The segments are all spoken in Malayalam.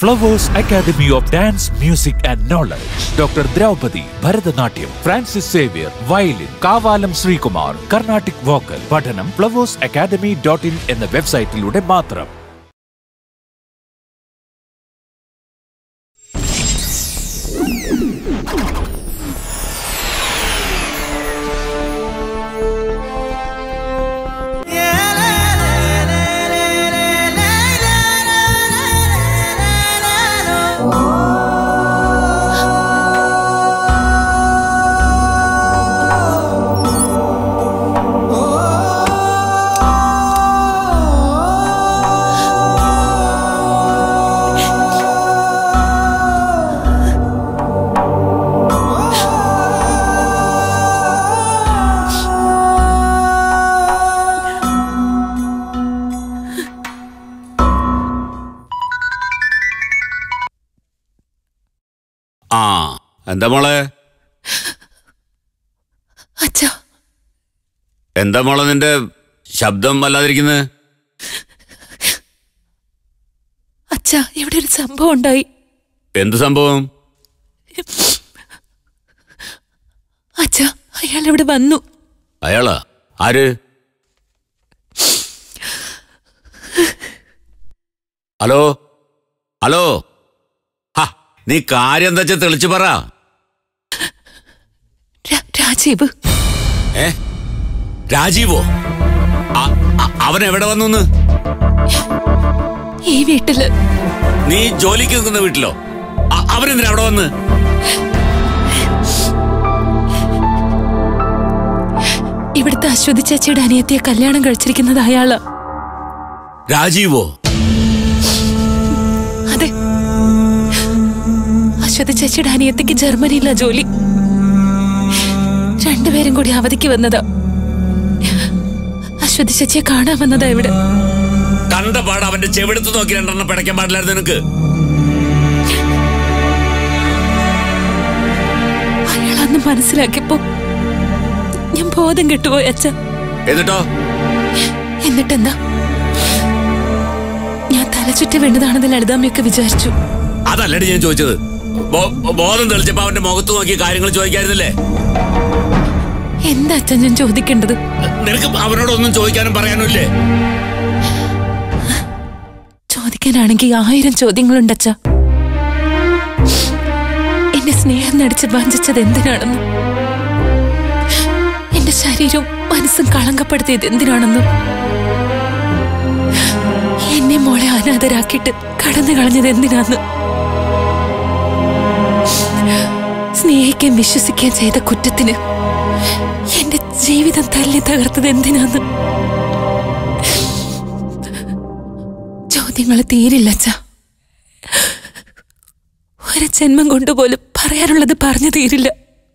Flowers academy of dance music and knowledge doctor Draupadi Bharatanatyam Francis Xavier violin Kavalam Sreekumar Carnatic vocal പഠനം ഫ്ലവേഴ്സ് അക്കാദമി ഡോട്ട് ഇൻ എന്ന വെബ്സൈറ്റിലൂടെ മാത്രം ആ എന്താ മോളെ അച്ഛാ എന്താ മോളെ നിന്റെ ശബ്ദം വല്ലാതിരിക്കുന്നത് അച്ഛാ ഇവിടെ ഒരു സംഭവം ഉണ്ടായി എന്ത് സംഭവം അച്ഛാ അയാൾ ഇവിടെ വന്നു അയാളാ ആര് ഹലോ ഹലോ ഹാ നീ കാര്യം എന്താ വെച്ചാ തെളിച്ചു പറ രാ- രാജീവ് ഏ രാജീവോ അ- അ- അവൻ എവിടെ വന്നു ഈ വീട്ടില് നീ ജോലിക്ക് നിൽക്കുന്ന വീട്ടിലോ അ- അവനെന്തിനാ അവിടെ വന്ന് ഇവിടുത്തെ അശ്വതി ചേച്ചിയുടെ അനിയത്തിയെ കല്യാണം കഴിച്ചിരിക്കുന്നത് അയാളാ രാജീവോ അതെ അശ്വതി ചേച്ചിയുടെ അനിയത്തിക്ക് ജർമ്മനിയിലാ ജോലി രണ്ടുപേരും കൂടി അവധിക്ക് വന്നതാ അശ്വതി ചേച്ചിയെ കാണാൻ വന്നതാ ഇവിടെ കണ്ട പാട് അവന്റെ ചെവിടുത്ത് നോക്കി രണ്ടെണ്ണം പിടയ്ക്കാൻ പാടില്ലായിരുന്നു നിനക്ക് അയാളന്ന് മനസ്സിലാക്കിയപ്പോ ഞാൻ ബോധം കെട്ടുപോയി അച്ഛ എന്നിട്ടോ എന്നിട്ടെന്താ ഞാൻ തലചുറ്റി വീണതാണെന്ന് ലളിതാമ്മയൊക്കെ വിചാരിച്ചു അതല്ലടി ഞാൻ ചോദിച്ചത് ബോ- ബോധം തെളിച്ചപ്പോ അവന്റെ മുഖത്ത് നോക്കി കാര്യങ്ങൾ ചോദിക്കായിരുന്നില്ലേ എന്താ അച്ഛൻ ഞാൻ ചോദിക്കേണ്ടത് നിനക്ക് അവനോടൊന്നും ചോദിക്കാനും പറയാനും ഇല്ലേ ചോദിക്കാനാണെങ്കിൽ ആയിരം ചോദ്യങ്ങളുണ്ട് അച്ഛ എന്നെ സ്നേഹം നടിച്ച് വഞ്ചിച്ചത് എന്തിനാണെന്ന് എന്റെ ശരീരവും മനസ്സും കളങ്കപ്പെടുത്തിയത് എന്തിനാണെന്ന് എന്നെ മോളെ അനാഥരാക്കിയിട്ട് കടന്നു കളഞ്ഞത് എന്തിനാന്ന് സ്നേഹിക്കാൻ വിശ്വസിക്കാൻ ചെയ്ത കുറ്റത്തിന് എന്റെ ജീവിതം തല്ലി തകർത്തത് എന്തിനാന്ന് ചോദ്യങ്ങൾ തീരില്ല അച്ഛാ ഒരു ജന്മം കൊണ്ടുപോലും പറയാനുള്ളത് പറഞ്ഞു തീരില്ല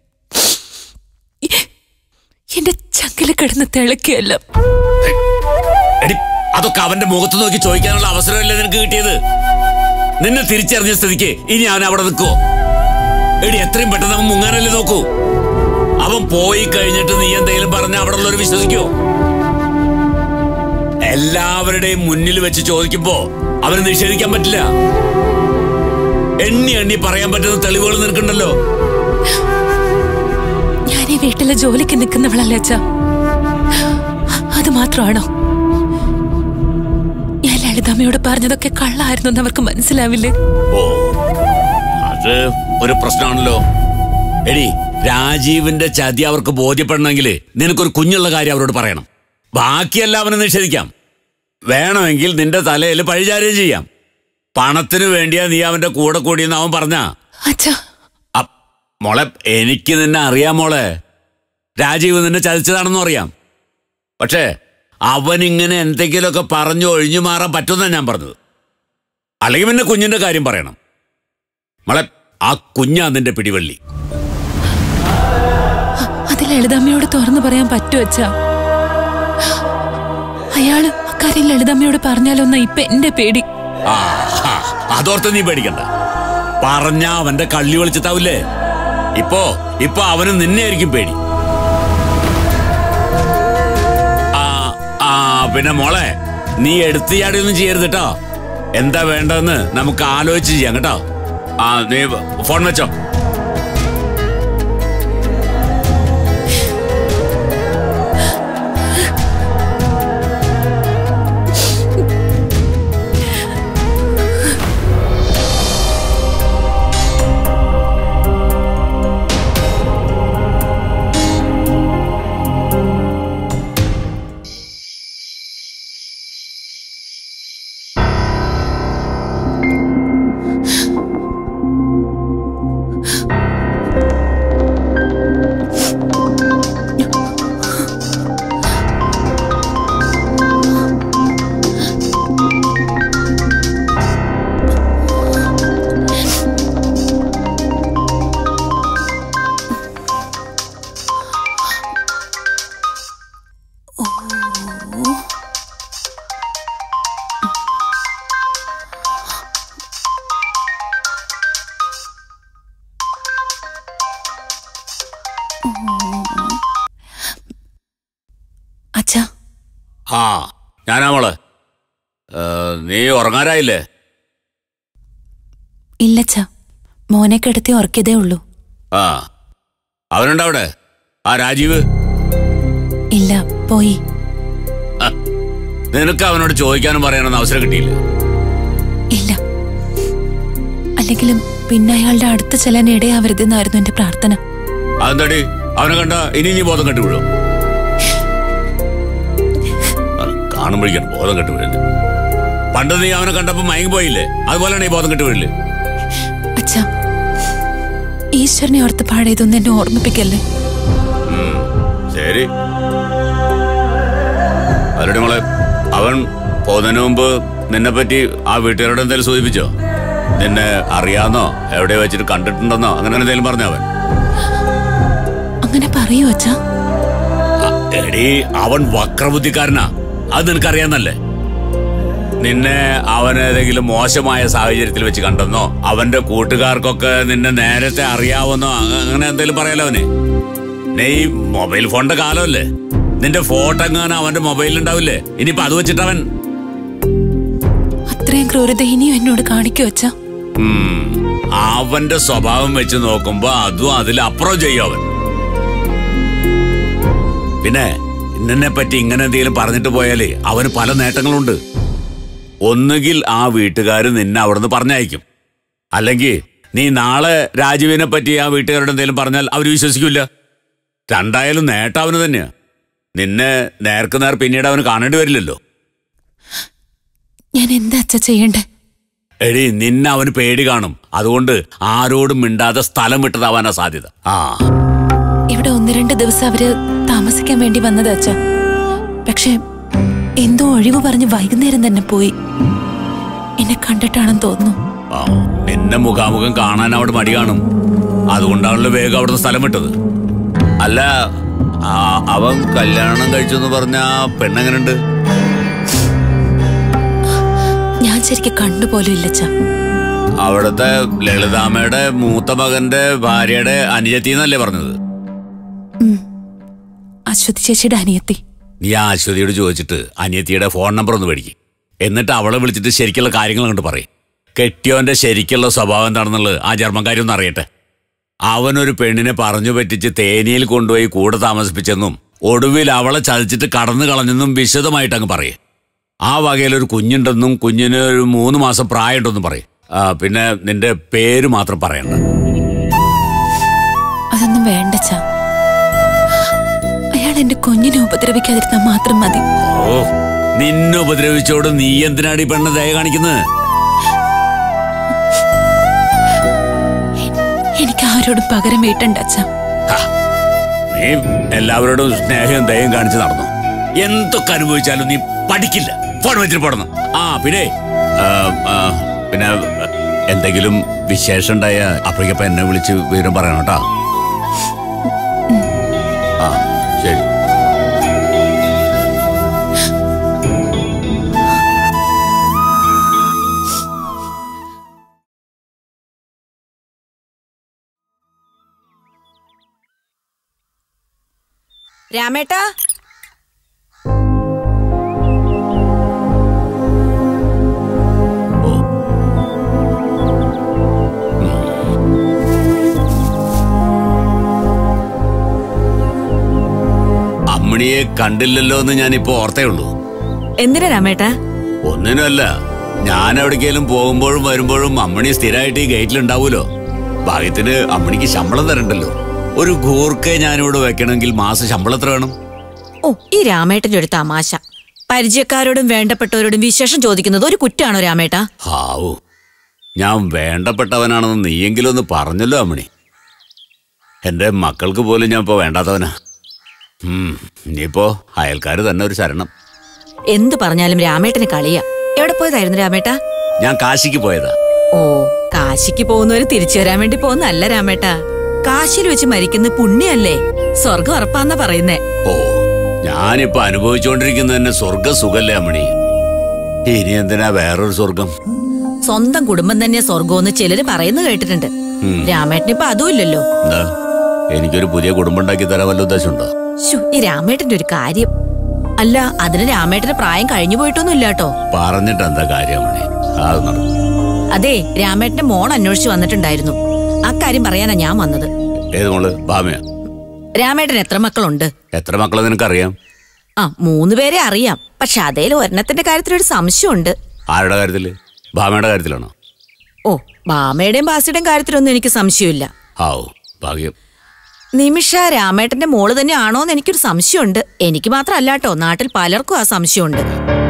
എന്റെ ചങ്കില് കിടന്ന് തിളക്കിയല്ല എടി അതൊക്കെ അവന്റെ മുഖത്ത് നോക്കി ചോദിക്കാനുള്ള അവസരമല്ലേ നിനക്ക് കിട്ടിയത് നിന്നെ തിരിച്ചറിഞ്ഞ സ്ഥിതിക്ക് ഇനി അവൻ അവിടെ നിൽക്കോ എടി എത്രയും പെട്ടെന്ന് അവൻ മുങ്ങാനല്ലേ നോക്കൂ അവൻ പോയി കഴിഞ്ഞിട്ട് നീ എന്തെങ്കിലും പറഞ്ഞ അവിടെ ഉള്ളവർ വിശ്വസിക്കോ എല്ലാവരുടെയും മുന്നിൽ വെച്ച് ചോദിക്കുമ്പോ അവന് നിഷേധിക്കാൻ പറ്റില്ല എണ്ണി എണ്ണി പറയാൻ പറ്റുന്ന തെളിവുകൾ നിനക്കുണ്ടല്ലോ ഞാൻ ഈ വീട്ടിലെ ജോലിക്ക് നിൽക്കുന്നവളല്ല അച്ഛാ അത് മാത്രമാണോ ഞാൻ ലളിതാമ്മയോട് പറഞ്ഞതൊക്കെ കള്ളായിരുന്നു എന്ന് അവർക്ക് മനസ്സിലാവില്ലേ ഓ അത് ഒരു പ്രശ്നമാണല്ലോ എടി രാജീവിന്റെ ചതി അവർക്ക് ബോധ്യപ്പെടണമെങ്കിൽ നിനക്കൊരു കുഞ്ഞുള്ള കാര്യം അവരോട് പറയണം ബാക്കിയെല്ലാം അവനെ നിഷേധിക്കാം വേണമെങ്കിൽ നിന്റെ തലയിൽ പഴിചാരുകയും ചെയ്യാം പണത്തിന് വേണ്ടിയാ നീ അവന്റെ കൂടെ കൂടിയെന്ന് അവൻ പറഞ്ഞാ അച്ഛാ അ- മോളെ എനിക്ക് നിന്നെ അറിയാം മോളെ രാജീവ് നിന്നെ ചതിച്ചതാണെന്നും അറിയാം പക്ഷേ അവൻ ഇങ്ങനെ എന്തെങ്കിലുമൊക്കെ പറഞ്ഞു ഒഴിഞ്ഞു മാറാൻ പറ്റുമെന്നാണ് ഞാൻ പറഞ്ഞത് അല്ലെങ്കിൽ പിന്നെ കുഞ്ഞിന്റെ കാര്യം പറയണം മോളെ ആ കുഞ്ഞാ നിന്റെ പിടിവള്ളി അത് ലളിതാമ്മയോട് തുറന്നു പറയാൻ പറ്റുമോ അച്ഛാ അയാള് അക്കാര്യം ലളിതാമ്മയോട് പറഞ്ഞാലോന്ന ഇപ്പൊ എന്റെ പേടി ആ ആ, അതോർത്ത് നീ പേടിക്കണ്ട പറഞ്ഞ അവന്റെ കള്ളി വിളിച്ചിട്ടാവില്ലേ ഇപ്പോ ഇപ്പൊ അവന് നിന്നെ ആയിരിക്കും പേടി ആ ആ പിന്നെ മോളെ നീ എടുത്തിയാടിയൊന്നും ചെയ്യരുത് കേട്ടോ എന്താ വേണ്ടതെന്ന് നമുക്ക് ആലോചിച്ച് ചെയ്യാം കേട്ടോ ആ നീ ഫോൺ വെച്ചോ അച്ഛാ ആ ഞാനാ മോള് ഏ, നീ ഉറങ്ങാറായില്ലേ ഇല്ലച്ഛാ മോനെ കിടത്തി ഉറക്കിയതേ ഉള്ളൂ ആ അവനുണ്ടോ അവിടെ ആ രാജീവ് ഇല്ല പോയി ആ, നിനക്ക് അവനോട് ചോദിക്കാനും പറയാനൊന്നും അവസരം കിട്ടിയില്ല ഇല്ല അല്ലെങ്കിലും പിന്നെ അയാളുടെ അടുത്ത് ചെല്ലാൻ ഇടയാവരുതെന്നായിരുന്നു എന്റെ പ്രാർത്ഥന അതെന്താടി അവനെ കണ്ട ഇനി നീ ബോധം കെട്ടു വീഴും കാണുമ്പോഴേക്കാണ് ബോധം കെട്ടു വീഴുന്നത് പണ്ട് നീ അവനെ കണ്ടപ്പോ മയങ്ങി പോയില്ലേ അതുപോലെയാണ് ഈ ബോധം കെട്ടു വീഴില്ലേ അച്ഛാ ഈശ്വരനെ ഓർത്ത് പാടിയതൊന്നും എന്നെ ഓർമ്മിപ്പിക്കല്ലേ ശരി അവരുടെ മോളെ അവൻ പോകുന്നതിന് മുമ്പ് നിന്നെ പറ്റി ആ വീട്ടുകാരോട് എന്തെങ്കിലും സൂചിപ്പിച്ചോ നിന്നെ അറിയാന്നോ എവിടെ വെച്ചിട്ട് കണ്ടിട്ടുണ്ടെന്നോ അങ്ങനെ എന്തെങ്കിലും പറഞ്ഞോ അവൻ അങ്ങനെ പറയൂ അച്ഛാ ആ, എടീ അവൻ വക്രബുദ്ധിക്കാരനാ അത് നിനക്കറിയാന്നല്ലേ നിന്നെ അവൻ ഏതെങ്കിലും മോശമായ സാഹചര്യത്തിൽ വെച്ച് കണ്ടെന്നോ അവന്റെ കൂട്ടുകാർക്കൊക്കെ നിന്നെ നേരത്തെ അറിയാവുന്നോ അ- അങ്ങനെ എന്തെങ്കിലും പറയാലോ അവന് നീ ഈ മൊബൈൽ ഫോണിന്റെ കാലമല്ലേ നിന്റെ ഫോട്ടോ എങ്ങാനും അവന്റെ മൊബൈലിൽ ഉണ്ടാവില്ലേ ഇനിയിപ്പോ അത് വെച്ചിട്ട് അവൻ അത്രയും ക്രൂരത ഇനിയും എന്നോട് കാണിക്കൂ അച്ഛാ ഉം, അവന്റെ സ്വഭാവം വെച്ച് നോക്കുമ്പോ അതും അതിലപ്പുറം ചെയ്യും അവൻ പിന്നെ നിന്നെ പറ്റി ഇങ്ങനെ എന്തെങ്കിലും പറഞ്ഞിട്ട് പോയാലേ അവന് പല നേട്ടങ്ങളുണ്ട് ഒന്നുകിൽ ആ വീട്ടുകാർ നിന്നെ അവിടുന്ന് പറഞ്ഞയക്കും അല്ലെങ്കിൽ നീ നാളെ രാജീവിനെ പറ്റി ആ വീട്ടുകാരോട് എന്തെങ്കിലും പറഞ്ഞാൽ അവർ വിശ്വസിക്കില്ല രണ്ടായാലും നേട്ടം അവന് തന്നെയാ നിന്നെ നേർക്ക് നേർ പിന്നീട് അവന് കാണേണ്ടി വരില്ലല്ലോ ഞാൻ എന്താ അച്ഛ ചെയ്യണ്ടേ എടി നിന്നെ അവന് പേടി കാണും അതുകൊണ്ട് ആരോടും മിണ്ടാതെ സ്ഥലം വിട്ടതാവാനാ സാധ്യത ആ ഇവിടെ ഒന്ന് രണ്ട് ദിവസം അവര് താമസിക്കാൻ വേണ്ടി വന്നത് അച്ഛ പക്ഷെ എന്തോ ഒഴിവ് പറഞ്ഞ് വൈകുന്നേരം തന്നെ പോയി എന്നെ കണ്ടിട്ടാണെന്ന് തോന്നുന്നു ആ, നിന്നെ മുഖാമുഖം കാണാൻ അവിടെ മടി കാണും അതുകൊണ്ടാണല്ലോ വേഗം അവിടുന്ന് സ്ഥലം വിട്ടത് അല്ല ആ, അവൻ കല്യാണം കഴിച്ചു എന്ന് പറഞ്ഞ പെണ്ണെങ്ങനുണ്ട് ഞാൻ ശരിക്കും കണ്ടുപോലും ഇല്ല അച്ഛ അവിടുത്തെ ലളിതാമ്മയുടെ മൂത്ത മകന്റെ ഭാര്യയുടെ അനുജത്തി എന്നല്ലേ പറഞ്ഞത് അശ്വതി ചേച്ചിയുടെ അനിയത്തി നീ ആ അശ്വതിയോട് ചോദിച്ചിട്ട് അനിയത്തിയുടെ ഫോൺ നമ്പർ ഒന്ന് മേടിക്കും എന്നിട്ട് അവളെ വിളിച്ചിട്ട് ശരിക്കുള്ള കാര്യങ്ങൾ അങ്ങോട്ട് പറയും കെട്ടിയോന്റെ ശരിക്കുള്ള സ്വഭാവം എന്താണെന്നുള്ളത് ആ ജർമ്മൻകാരി ഒന്ന് അറിയട്ടെ അവനൊരു പെണ്ണിനെ പറഞ്ഞു പറ്റിച്ച് തേനിയിൽ കൊണ്ടുപോയി കൂടെ താമസിപ്പിച്ചെന്നും ഒടുവിൽ അവളെ ചതിച്ചിട്ട് കടന്നു കളഞ്ഞെന്നും വിശദമായിട്ട് അങ്ങ് പറയും ആ വകയിൽ ഒരു കുഞ്ഞുണ്ടെന്നും കുഞ്ഞിന് ഒരു മൂന്ന് മാസം പ്രായമുണ്ടെന്നും പറയും ആ, പിന്നെ നിന്റെ പേര് മാത്രം പറയണ്ട അതൊന്നും വേണ്ട അച്ഛ അയാൾ എന്റെ കുഞ്ഞിനെ ഉപദ്രവിക്കാതിരുന്നാൽ മാത്രം മതി ഓ നിന്നെ ഉപദ്രവിച്ചോട് നീ എന്തിനാടി ഈ പെണ്ണ് ദയ കാണിക്കുന്നത് എനിക്ക് ആരോടും പകരം വീട്ടണ്ട അച്ഛ ഹാ, നീ എല്ലാവരോടും സ്നേഹവും ദയം കാണിച്ച് നടന്നു എന്തൊക്കെ അനുഭവിച്ചാലും നീ പഠിക്കില്ല ഫോൺ വെച്ചിട്ട് പോടണം ആ പിന്നെ ആ, ആ, പിന്നെ എന്തെങ്കിലും വിശേഷം ഉണ്ടായ അപ്പോഴേക്കപ്പം എന്നെ വിളിച്ച് വിവരം പറയണം കേട്ടോ ആ ശരി രാമേട്ടാ ഓ അമ്മിണിയെ കണ്ടില്ലല്ലോ എന്ന് ഞാൻ ഇപ്പൊ ഓർത്തേ ഉള്ളൂ എന്തിനാ രാമേട്ടാ ഒന്നിനുമല്ല ഞാൻ എവിടേക്കെങ്കിലും പോകുമ്പോഴും വരുമ്പോഴും അമ്മണി സ്ഥിരമായിട്ട് ഈ ഗേറ്റിൽ ഉണ്ടാവൂലോ ഭാഗ്യത്തിന് അമ്മണിക്ക് ശമ്പളം തരണ്ടല്ലോ ഒരു ഗൂർക്കെ ഞാനിവിടെ വെക്കണമെങ്കിൽ മാസം ശമ്പളം എത്ര വേണം ഓ ഈ രാമേട്ടന്റെ ഒരു തമാശ പരിചയക്കാരോടും വേണ്ടപ്പെട്ടവരോടും വിശേഷം ചോദിക്കുന്നത് ഒരു കുറ്റാണോ രാമേട്ടാ ഹാവു ഞാൻ വേണ്ടപ്പെട്ടവനാണെന്ന് നീയെങ്കിലും ഒന്ന് പറഞ്ഞല്ലോ അമ്മണി എന്റെ മക്കൾക്ക് പോലും ഞാൻ ഇപ്പൊ വേണ്ടാത്തവനാ ഉം, ഇനിയിപ്പോ അയൽക്കാര് തന്നെ ഒരു ശരണം എന്തു പറഞ്ഞാലും രാമേട്ടന് കളിയാ എവിടെ പോയതായിരുന്നു രാമേട്ടാ ഞാൻ കാശിക്ക് പോയതാ ഓ കാശിക്ക് പോകുന്നവര് തിരിച്ചു വരാൻ വേണ്ടി പോകുന്നല്ല രാമേട്ടാ കാശിയിൽ വെച്ച് മരിക്കുന്ന പുണ്യല്ലേ സ്വർഗം ഉറപ്പാന്നാ പറയുന്നേ ഓ ഞാനിപ്പോ അനുഭവിച്ചുകൊണ്ടിരിക്കുന്ന തന്നെ സ്വർഗ സുഖല്ലേ അമ്മണി ഇനി എന്തിനാ വേറൊരു സ്വർഗം സ്വന്തം കുടുംബം തന്നെ സ്വർഗമെന്ന് ചിലര് പറയുന്നത് കേട്ടിട്ടുണ്ട് ഉം. രാമേട്ടനിപ്പൊ അതും ഇല്ലല്ലോ എന്താ എനിക്കൊരു പുതിയ കുടുംബം ഉണ്ടാക്കി തരാൻ വല്ല ഉദ്ദേശമുണ്ടോ ശ്ശോ, ഈ രാമേട്ടന്റെ ഒരു കാര്യം അല്ല അതിന് രാമേട്ടന് പ്രായം കഴിഞ്ഞു പോയിട്ടൊന്നും ഇല്ലാട്ടോ പറഞ്ഞിട്ട് എന്താ കാര്യം അമ്മണി അത് നടക്കും അതെ രാമേട്ടന്റെ മോൾ അന്വേഷിച്ചു വന്നിട്ടുണ്ടായിരുന്നു അക്കാര്യം പറയാനാ ഞാൻ വന്നത് ഏത് മോള് ഭാമയ രാമേട്ടൻ എത്ര മക്കളുണ്ട് എത്ര മക്കളെ നിനക്കറിയാം ആ മൂന്ന് പേരെ അറിയാം പക്ഷെ അതേൽ ഒരെണ്ണത്തിന്റെ കാര്യത്തിൽ ഒരു സംശയമുണ്ട് ആരുടെ കാര്യത്തില് ഭാമയുടെ കാര്യത്തിലാണോ ഓ ബാമയുടെയും ബാസിയുടെയും കാര്യത്തിലൊന്നും എനിക്ക് സംശയമില്ല ആവു ഭാഗ്യം നിമിഷ രാമേട്ടന്റെ മോള് തന്നെ ആണോന്ന് എനിക്കൊരു സംശയമുണ്ട് എനിക്ക് മാത്രമല്ലാട്ടോ നാട്ടിൽ പലർക്കും ആ സംശയമുണ്ട്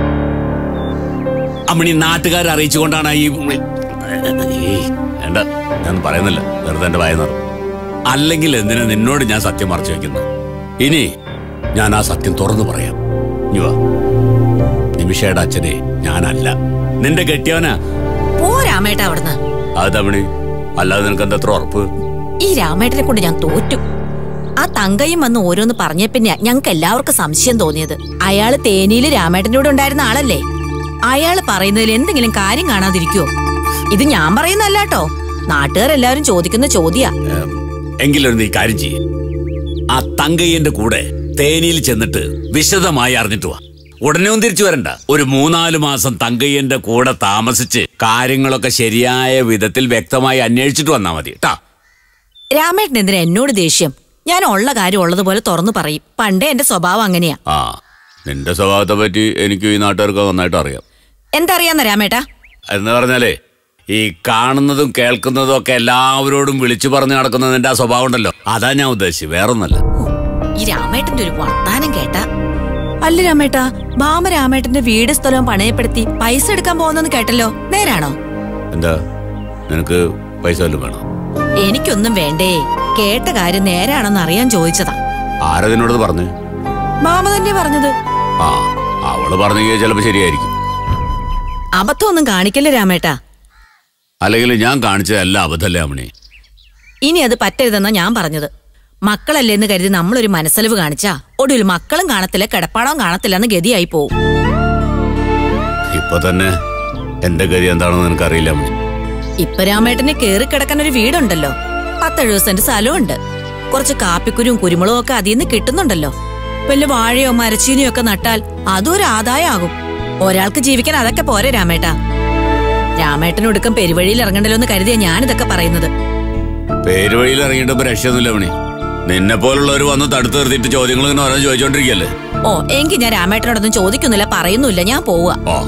അമ്മണി നാട്ടുകാരെ അറിയിച്ചുകൊണ്ടാണ് ഈ ഏയ്, വേണ്ട ഞാൻ പറയുന്നില്ല വെറുതെ എന്റെ വായ നിറം അല്ലെങ്കിൽ എന്തിനാ നിന്നോട് ഞാൻ സത്യം മറച്ചു വെക്കുന്നത് ഇനി ഞാൻ ആ സത്യം തുറന്നു പറയാം ഇനി വാ നിമിഷയുടെ അച്ഛനെ ഞാനല്ല നിന്റെ കെട്ടിയവനാ പോ രാമേട്ട അവിടുന്ന് അത് തമിഴ് അല്ലാതെ നിനക്ക് എന്താ എത്ര ഉറപ്പ് ഈ രാമേട്ടനെ കൊണ്ട് ഞാൻ തോറ്റു ആ തങ്കയും വന്ന് ഓരോന്ന് പറഞ്ഞ പിന്നെ ഞങ്ങൾക്ക് എല്ലാവർക്കും സംശയം തോന്നിയത് അയാള് തേനിയില് രാമേട്ടന്റെ കൂടെ ഉണ്ടായിരുന്ന ആളല്ലേ അയാള് പറയുന്നതിൽ എന്തെങ്കിലും കാര്യം കാണാതിരിക്കുവോ ഇത് ഞാൻ പറയുന്നല്ലാട്ടോ നാട്ടുകാരെല്ലാവരും ചോദിക്കുന്ന ചോദ്യാ ഏം, എങ്കിലൊരു നീ കാര്യം ചെയ്യേ ആ തങ്കയ്യന്റെ കൂടെ തേനിയിൽ ചെന്നിട്ട് വിശദമായി അറിഞ്ഞിട്ട് വാ ഉടനെ ഒന്നും തിരിച്ചു വരണ്ട ഒരു മൂന്നാല് മാസം തങ്കയ്യന്റെ കൂടെ താമസിച്ച് കാര്യങ്ങളൊക്കെ ശരിയായ വിധത്തിൽ വ്യക്തമായി അന്വേഷിച്ചിട്ട് വന്നാ മതി ട്ടാ രാമേട്ടൻ എന്തിനാ എന്നോട് ദേഷ്യം ഞാൻ ഉള്ള കാര്യം ഉള്ളതുപോലെ തുറന്നു പറയും പണ്ടേ എന്റെ സ്വഭാവം അങ്ങനെയാ ആ നിന്റെ സ്വഭാവത്തെ പറ്റി എനിക്ക് ഈ നാട്ടുകാർക്ക് നന്നായിട്ട് അറിയാം എന്തറിയാന്ന രാമേട്ടാ എന്ന് പറഞ്ഞാലേ ഈ കാണുന്നതും കേൾക്കുന്നതും ഒക്കെ എല്ലാവരോടും വിളിച്ചു പറഞ്ഞു നടക്കുന്ന നിന്റെ ആ സ്വഭാവം ഉണ്ടല്ലോ അതാ ഞാൻ ഉദ്ദേശിച്ചത് വേറൊന്നല്ല ഓ, ഈ രാമേട്ടന്റെ ഒരു വർത്താനം കേട്ടാ അല്ല രാമേട്ടാ ഭാമ രാമേട്ടന്റെ വീട് സ്ഥലവും പണയപ്പെടുത്തി പൈസ എടുക്കാൻ പോകുന്നെന്ന് കേട്ടല്ലോ നേരാണോ എന്താ നിനക്ക് പൈസ വല്ലതും വേണോ എനിക്കൊന്നും വേണ്ടേ കേട്ട കാര്യം നേരാണെന്ന് അറിയാൻ ചോദിച്ചതാ ആരാ നിന്നോട് പറഞ്ഞു ഭാമ തന്നെ പറഞ്ഞത് ആ അവള് പറഞ്ഞെങ്കിൽ ചിലപ്പോ ശരിയായിരിക്കും അബദ്ധമൊന്നും കാണിക്കല്ലേ രാമേട്ടാ അല്ലെങ്കിൽ ഞാൻ കാണിച്ചതല്ല അബദ്ധല്ലേ അമ്മണി ഇനി അത് പറ്റരുതെന്നാ ഞാൻ പറഞ്ഞത് മക്കളല്ലേ എന്ന് കരുതി നമ്മളൊരു മനസ്സലിവ് കാണിച്ചാ ഒടുവിൽ മക്കളും കാണത്തില്ല കിടപ്പാടവും കാണത്തില്ലെന്ന് ഗതിയായി പോവും ഇപ്പൊ തന്നെ എന്റെ ഗതി എന്താണെന്ന് നിനക്കറിയില്ല അമ്മണി ഇപ്പൊ രാമേട്ടന് കേറി കിടക്കാൻ ഒരു വീടുണ്ടല്ലോ പത്തെഴുപത് സെന്റ് സ്ഥലമുണ്ട് കുറച്ച് കാപ്പിക്കുരും കുരുമുളകും ഒക്കെ അതിൽ നിന്ന് കിട്ടുന്നുണ്ടല്ലോ വല്ല വാഴയോ മരച്ചീനിയോ ഒക്കെ നട്ടാൽ അതും ഒരു ആദായമാകും ഒരാൾക്ക് ജീവിക്കാൻ അതൊക്കെ പോരെ രാമേട്ടാ രാമേട്ടനൊടുക്കം പെരുവഴിയിൽ ഇറങ്ങണ്ടല്ലോ എന്ന് കരുതിയാ ഞാനിതൊക്കെ പറയുന്നത് പേരുവഴിയിൽ ഇറങ്ങിയിട്ടപ്പോ രക്ഷയൊന്നുമില്ല അമ്മണി നിന്നെ പോലുള്ളവർ വന്ന് തടുത്ത് നിർത്തിയിട്ട് ചോദ്യങ്ങൾ ഇങ്ങനെ ഓരോ ചോദിച്ചോണ്ടിരിക്കല്ലേ ഓ എങ്കിൽ ഞാൻ രാമേട്ടനോടൊന്നും ചോദിക്കുന്നില്ല പറയുന്നില്ല ഞാൻ പോവുക ഓ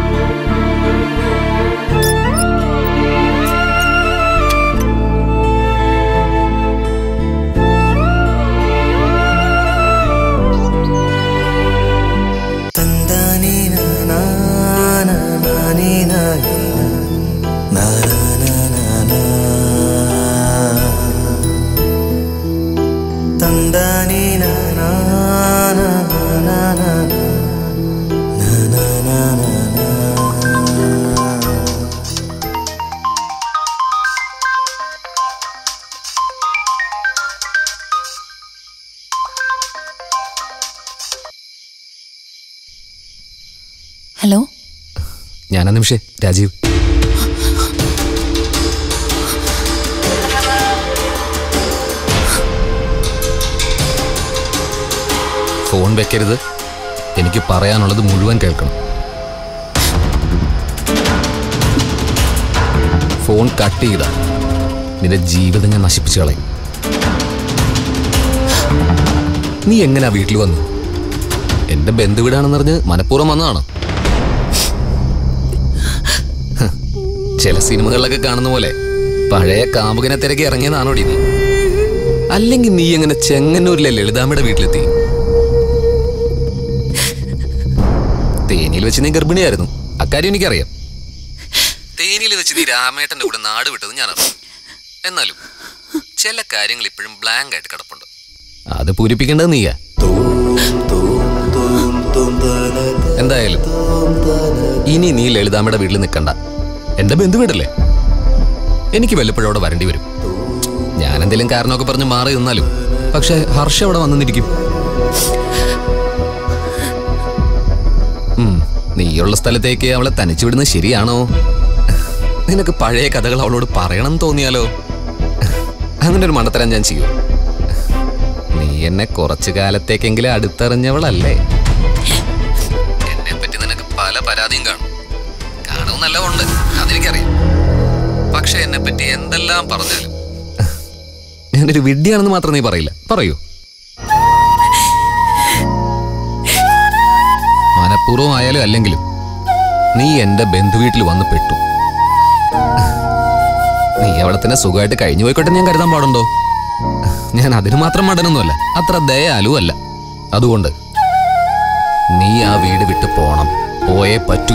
ഹലോ ഞാനാ നിമിഷേ രാജീവ് ഫോൺ വെക്കരുത് എനിക്ക് പറയാനുള്ളത് മുഴുവൻ കേൾക്കണം ഫോൺ കട്ട് ചെയ്ത നിന്റെ ജീവിതം ഞാൻ നശിപ്പിച്ചു കളയും നീ എങ്ങനെയാ വീട്ടിൽ വന്നു എന്റെ ബന്ധുവീടാണെന്നറിഞ്ഞ് മനഃപൂർവ്വം വന്നതാണ് ഹ്, ചില സിനിമകളിലൊക്കെ കാണുന്ന പോലെ പഴയ കാമുകനെ തിരക്കി ഇറങ്ങിയതാണോ നീ അല്ലെങ്കിൽ നീ എങ്ങനെ ചെങ്ങന്നൂരിലെ ലളിതാമ്മയുടെ വീട്ടിലെത്തി തേനിയിൽ വെച്ച് നീ ഗർഭിണിയായിരുന്നു അക്കാര്യം എനിക്കറിയാം തേനിയിൽ വെച്ച് നീ രാമേട്ടന്റെ കൂടെ നാട് വിട്ടത് ഞാനറിയാം എന്നാലും ചില കാര്യങ്ങൾ ഇപ്പോഴും ബ്ലാങ്ക് ആയിട്ട് കിടപ്പുണ്ട് അത് പൂരിപ്പിക്കേണ്ടത് നീയാ എന്തായാലും ഇനി നീ ലളിതാമ്മയുടെ വീട്ടിൽ നിൽക്കണ്ട എന്റെ ബന്ധു വീടല്ലേ എനിക്ക് വല്ലപ്പോഴും അവിടെ വരേണ്ടി വരും ഞാൻ എന്തെങ്കിലും കാരണമൊക്കെ പറഞ്ഞ് മാറി നിന്നാലും പക്ഷെ ഹർഷ അവിടെ വന്നിരിക്കും ഉം, നീയുള്ള സ്ഥലത്തേക്ക് അവളെ തനിച്ചു വിടുന്നത് ശരിയാണോ നിനക്ക് പഴയ കഥകൾ അവളോട് പറയണം എന്ന് തോന്നിയാലോ അങ്ങനെ ഒരു മണ്ടത്തരം ഞാൻ ചെയ്യൂ നീ എന്നെ കുറച്ചു കാലത്തേക്കെങ്കിലും അടുത്തറിഞ്ഞവളല്ലേ എന്നെ പറ്റി നിനക്ക് പല പരാതിയും കാണും കാണും നല്ല ഉണ്ട് അതെനിക്കറിയാം പക്ഷെ എന്നെ പറ്റി എന്തെല്ലാം പറഞ്ഞാലും ഞാനൊരു വിഡ്ഢിയാണെന്ന് മാത്രം നീ പറയില്ല പറയൂ മനഃപൂർവ്വം ആയാലും അല്ലെങ്കിലും നീ എന്റെ ബന്ധുവീട്ടിൽ വന്ന് പെട്ടു നീ അവിടെ തന്നെ സുഖമായിട്ട് കഴിഞ്ഞു പോയിക്കോട്ടെ ഞാൻ കരുതാൻ പാടുണ്ടോ ഞാൻ അതിന് മാത്രം മടനൊന്നുമല്ല അത്ര ദയാലു അല്ല അതുകൊണ്ട് നീ ആ വീട് വിട്ട് പോണം പോയേ പറ്റൂ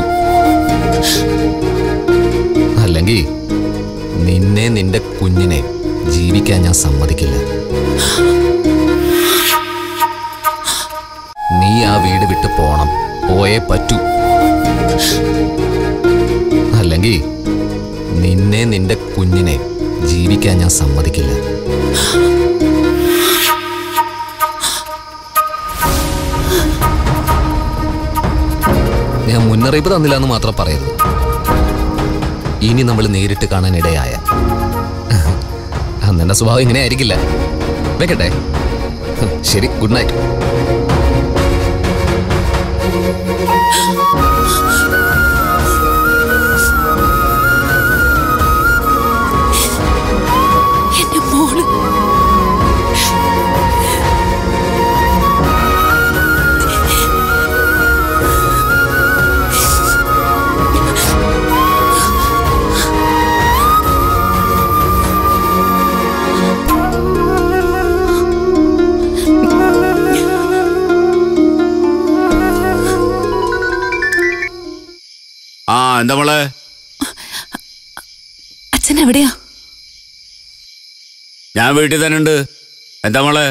അല്ലെങ്കിൽ നിന്നെ നിന്റെ കുഞ്ഞിനെ ജീവിക്കാൻ ഞാൻ സമ്മതിക്കില്ല നീ ആ വീട് വിട്ട് പോണം പോയേ പറ്റൂ അല്ലെങ്കിൽ നിന്നെ നിന്റെ കുഞ്ഞിനെ ജീവിക്കാൻ ഞാൻ സമ്മതിക്കില്ല ഞാൻ മുന്നറിയിപ്പ് തന്നില്ല എന്ന് മാത്രം പറയരുത് ഇനി നമ്മൾ നേരിട്ട് കാണാൻ ഇടയായ അന്നെന്റെ സ്വഭാവം ഇങ്ങനെ ആയിരിക്കില്ല വെക്കട്ടെ ശരി ഗുഡ് നൈറ്റ് എന്റെ മോള് ആ എന്താ മോളെ അച്ഛൻ എവിടെയാ ഞാൻ വീട്ടിൽ തന്നെ ഉണ്ട് എന്താ മോളെ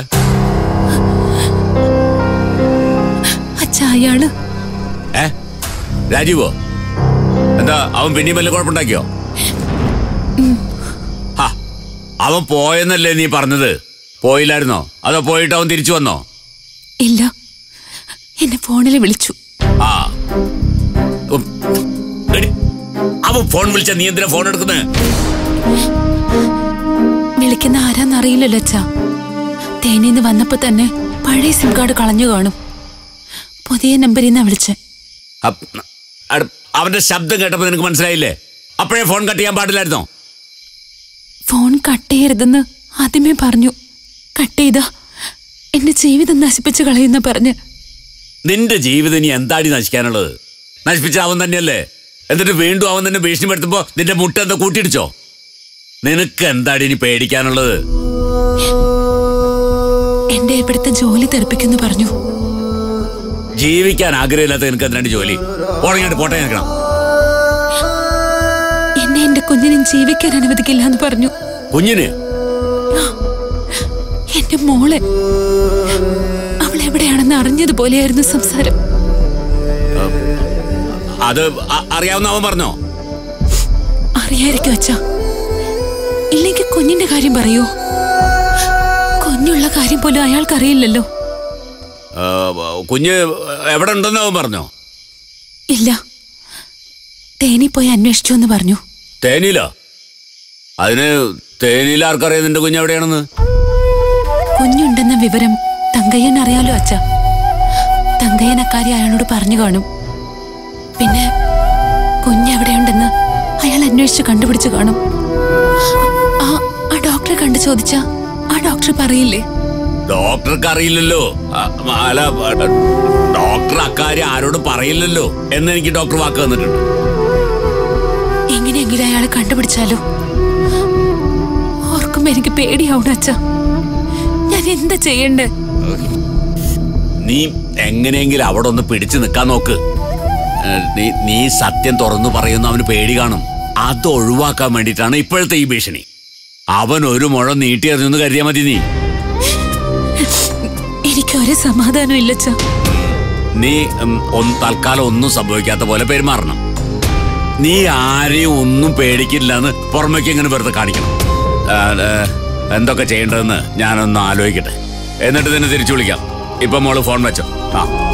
അച്ഛ അയാള് ഏ രാജീവോ എന്താ അവൻ പിന്നെയും വല്ല കുഴപ്പമുണ്ടാക്കിയോ ഹാ, അവൻ പോയെന്നല്ലേ നീ പറഞ്ഞത് പോയില്ലായിരുന്നോ അതോ പോയിട്ട് അവൻ തിരിച്ചു വന്നോ ഇല്ല എന്നെ ഫോണിൽ വിളിച്ചു ആ ഉം. എടി, അവൻ ഫോൺ വിളിച്ച നീ എന്തിനാ ഫോൺ എടുക്കുന്നത് വിളിക്കുന്ന ആരാന്നറിയില്ലല്ലോ അച്ഛാ തേനീന്ന് വന്നപ്പോ തന്നെ പഴയ സിം കാർഡ് കളഞ്ഞു കാണും പുതിയ നമ്പറിൽ നിന്നാ വിളിച്ചേ അപ്പ്- അട്- അവന്റെ ശബ്ദം കേട്ടപ്പോ നിനക്ക് മനസ്സിലായില്ലേ അപ്പോഴേ ഫോൺ കട്ട് ചെയ്യാൻ പാടില്ലായിരുന്നോ ഫോൺ കട്ട് ചെയ്യരുതെന്ന് ആദ്യമേ പറഞ്ഞു കട്ട് ചെയ്താ എന്റെ ജീവിതം നശിപ്പിച്ചു കളയുന്ന പറഞ്ഞ് നിന്റെ ജീവിതം ഇനി എന്താടി നശിക്കാനുള്ളത് നശിപ്പിച്ച അവൻ തന്നെയല്ലേ എന്നിട്ട് വീണ്ടും അവൻ തന്നെ ഭീഷണിപ്പെടുത്തുമ്പോ നിന്റെ മുട്ട എന്താ കൂട്ടിയിടിച്ചോ നിനക്ക് എന്താടി ഇനി പേടിക്കാനുള്ളത് എന്റെ ഇവിടുത്തെ ജോലി തെറിപ്പിക്കുന്നു പറഞ്ഞു ജീവിക്കാൻ ആഗ്രഹമില്ലാത്ത നിനക്ക് എന്തിനാണ് ജോലി ഉടങ്ങിട്ട് പോട്ടെ നിൽക്കണം എന്നെ എന്റെ കുഞ്ഞിനെ ജീവിക്കാൻ അനുവദിക്കില്ല എന്ന് പറഞ്ഞു കുഞ്ഞിന് എന്റെ മോളെ അവൾ എവിടെയാണെന്ന് അറിഞ്ഞതുപോലെയായിരുന്നു സംസാരം അത് അ- അറിയാവുന്ന അവൻ പറഞ്ഞോ അറിയായിരിക്കും അച്ഛാ ഇല്ലെങ്കിൽ കുഞ്ഞിന്റെ കാര്യം പറയൂ കുഞ്ഞുള്ള കാര്യം പോലും അയാൾക്കറിയില്ലല്ലോ ആ, കുഞ്ഞ് എവിടെ ഉണ്ടെന്ന് അവൻ പറഞ്ഞോ ഇല്ല തേനി പോയി അന്വേഷിച്ചു എന്ന് പറഞ്ഞു തേനിയിലോ അതിന് തേനിയിൽ ആർക്കറിയാം നിന്റെ കുഞ്ഞ് എവിടെയാണെന്ന് കുഞ്ഞുണ്ടെന്ന വിവരം തങ്കയ്യൻ അറിയാലോ അച്ഛ തങ്കയ്യൻ അക്കാര്യം അയാളോട് പറഞ്ഞു കാണും പിന്നെ കുഞ്ഞെവിടെയുണ്ടെന്ന് അയാൾ അന്വേഷിച്ച് കണ്ടുപിടിച്ചു കാണും ആ ആ ഡോക്ടറെ കണ്ടു ചോദിച്ച ആ ഡോക്ടർ പറയില്ലേ ഡോക്ടർക്ക് അറിയില്ലല്ലോ ആ, അല്ല ആ, ഡോക്ടർ അക്കാര്യം ആരോടും പറയില്ലല്ലോ എന്ന് എനിക്ക് ഡോക്ടർ വാക്ക് തന്നിട്ടുണ്ട് എങ്ങനെയെങ്കിലും അയാളെ കണ്ടുപിടിച്ചാലോ ഓർക്കുമ്പോ എനിക്ക് പേടിയാവണം അച്ഛ ഞാൻ എന്താ ചെയ്യണ്ടേ നീ എങ്ങനെയെങ്കിലും അവിടെ ഒന്ന് പിടിച്ചു നിൽക്കാൻ നോക്ക് ഏ, നീ നീ സത്യം തുറന്നു പറയുന്ന അവന് പേടി കാണും അത് ഒഴിവാക്കാൻ വേണ്ടിയിട്ടാണ് ഇപ്പോഴത്തെ ഈ ഭീഷണി അവൻ ഒരു മുഴം നീട്ടിയെറിഞ്ഞെന്ന് കരുതിയാ മതി നീ എനിക്ക് ഒരു സമാധാനം ഇല്ല അച്ഛ നീ ഉം, ഒന്ന് തൽക്കാലം ഒന്നും സംഭവിക്കാത്ത പോലെ പെരുമാറണം നീ ആരെയും ഒന്നും പേടിക്കില്ല എന്ന് പുറമേക്ക് ഇങ്ങനെ വെറുതെ കാണിക്കണം ആ, ഏ, എന്തൊക്കെ ചെയ്യേണ്ടതെന്ന് ഞാനൊന്ന് ആലോചിക്കട്ടെ എന്നിട്ട് തന്നെ തിരിച്ചു വിളിക്കാം ഇപ്പൊ മോള് ഫോൺ വെച്ചോ ആ